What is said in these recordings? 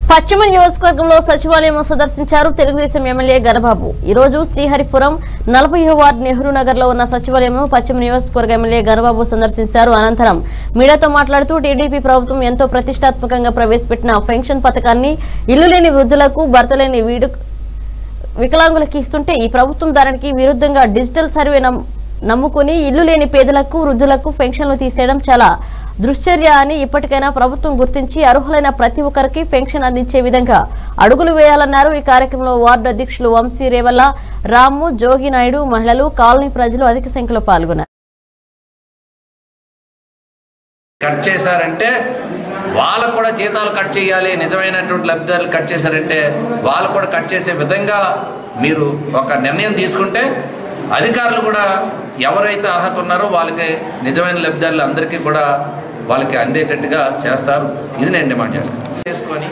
పశ్చిమ నియోజకవర్గంలో సచివాలయం సందర్శించారు తెలుగుదేశం ఎమ్మెల్యే గణబాబు ఈ రోజు శ్రీహరిపురం నలభై వార్డు నెహ్రూ నగర్ లో ఉన్న సచివాలయం పశ్చిమ నియోజకవర్గ ఎమ్మెల్యే గణబాబు సందర్శించారు అనంతరం మీడియాతో మాట్లాడుతూ టీడీపీ ప్రభుత్వం ఎంతో ప్రతిష్టాత్మకంగా ప్రవేశపెట్టిన పెన్షన్ పథకాన్ని ఇల్లు లేని వృద్ధులకు భర్త లేని వీడు వికలాంగులకు ఇస్తుంటే ఈ ప్రభుత్వం దానికి విరుద్ధంగా డిజిటల్ సర్వే నమ్- నమ్ముకుని ఇల్లు లేని పేదలకు వృద్ధులకు పెన్షన్లు తీసేయడం చాలా దుశ్చర్య అని ఇప్పటికైనా ప్రభుత్వం గుర్తించి అర్హులైన ప్రతి ఒక్కరికి పెన్షన్ అందించే విధంగా అడుగులు వేయాలన్నారు ఈ కార్యక్రమంలో వార్డు అధ్యక్షులు వంశీ రేవల్ల రాము జోగి నాయుడు మహిళలు కాలనీ ప్రజలు అధిక సంఖ్యలో పాల్గొన్నారు కట్ చేశారంటే వాళ్ళకు కూడా జీతాలు కట్ చేయాలి నిజమైనటువంటి లబ్ధిదారులు కట్ చేశారంటే వాళ్ళు కూడా కట్ చేసే విధంగా మీరు ఒక నిర్ణయం తీసుకుంటే అధికారులు కూడా ఎవరైతే అర్హత ఉన్నారో వాళ్ళకి నిజమైన లబ్ధిదారులు అందరికీ కూడా వాళ్ళకి అందేటట్టుగా చేస్తారు ఇది నేను డిమాండ్ చేస్తాను చేసుకొని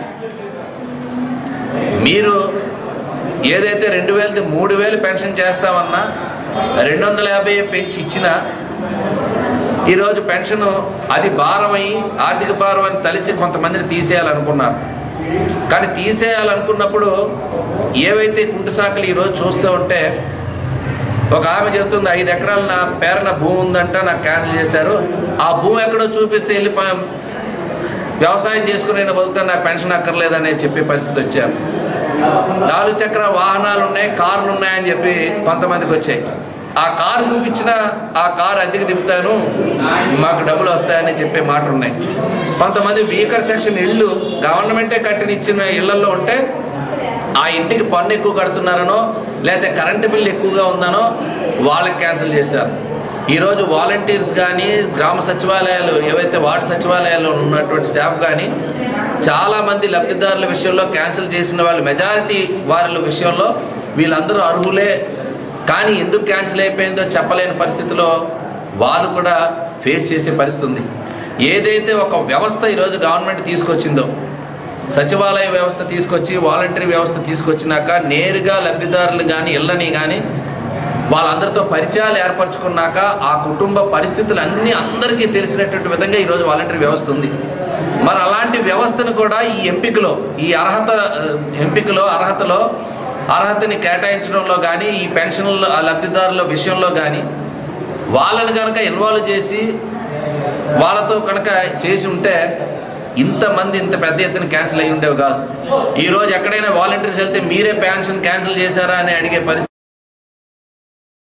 మీరు ఏదైతే రెండు వేలది మూడు వేలు పెన్షన్ చేస్తామన్నా రెండు వందల యాభై పెంచి ఇచ్చినా ఈరోజు పెన్షన్ అది భారమై ఆర్థిక భారం అని తలిచి కొంతమందిని తీసేయాలనుకున్నారు కానీ తీసేయాలనుకున్నప్పుడు ఏవైతే కుంటు శాఖలు ఈరోజు చూస్తూ ఉంటే ఒక ఆమె చెబుతుంది ఐదు ఎకరాలు నా పేరున భూమి ఉందంట నాకు క్యాన్సిల్ చేశారు ఆ భూమి ఎక్కడో చూపిస్తే వెళ్ళి ప- వ్యవసాయం చేసుకుని నేను బతుకుతాను నాకు పెన్షన్ అక్కర్లేదని చెప్పే పరిస్థితి వచ్చారు నాలుగు చక్ర వాహనాలు ఉన్నాయి కార్లు ఉన్నాయని చెప్పి కొంతమందికి వచ్చాయి ఆ కారు చూపించిన ఆ కారు అద్దెకి తిప్పుతాను మాకు డబ్బులు వస్తాయని చెప్పే మాటలు ఉన్నాయి కొంతమంది వీకర్ సెక్షన్ ఇళ్ళు గవర్నమెంటే కట్టిన ఇచ్చిన ఇళ్లలో ఉంటే ఆ ఇంటికి పన్ను ఎక్కువ కడుతున్నారనో లేకపోతే కరెంటు బిల్లు ఎక్కువగా ఉందనో వాళ్ళకి క్యాన్సిల్ చేశారు ఈరోజు వాలంటీర్స్ కానీ గ్రామ సచివాలయాలు ఏవైతే వార్డు సచివాలయాల్లో ఉన్నటువంటి స్టాఫ్ కానీ చాలామంది లబ్ధిదారుల విషయంలో క్యాన్సిల్ చేసిన వాళ్ళు మెజారిటీ వారి విషయంలో వీళ్ళందరూ అర్హులే కానీ ఎందుకు క్యాన్సిల్ అయిపోయిందో చెప్పలేని పరిస్థితిలో వాళ్ళు కూడా ఫేస్ చేసే పరిస్థితి ఉంది ఏదైతే ఒక వ్యవస్థ ఈరోజు గవర్నమెంట్ తీసుకొచ్చిందో సచివాలయ వ్యవస్థ తీసుకొచ్చి వాలంటరీ వ్యవస్థ తీసుకొచ్చినాక నేరుగా లబ్ధిదారులు కానీ ఇళ్ళని కానీ వాళ్ళందరితో పరిచయాలు ఏర్పరచుకున్నాక ఆ కుటుంబ పరిస్థితులు అన్నీ అందరికీ తెలిసినటువంటి విధంగా ఈరోజు వాలంటరీ వ్యవస్థ ఉంది మరి అలాంటి వ్యవస్థను కూడా ఈ ఎంపికలో ఈ అర్హత ఆ, ఎంపికలో అర్హతలో అర్హతని కేటాయించడంలో కానీ ఈ పెన్షన్ల లబ్ధిదారుల విషయంలో కానీ వాళ్ళని కనుక ఇన్వాల్వ్ చేసి వాళ్ళతో కనుక చేసి ఉంటే ఇంతమంది ఇంత పెద్ద ఎత్తున క్యాన్సిల్ అయ్యి ఉండేవి కాదు ఈరోజు ఎక్కడైనా వాలంటీర్స్ వెళ్తే మీరే పెన్షన్ క్యాన్సిల్ చేశారా అని అడిగే పరిస్థితి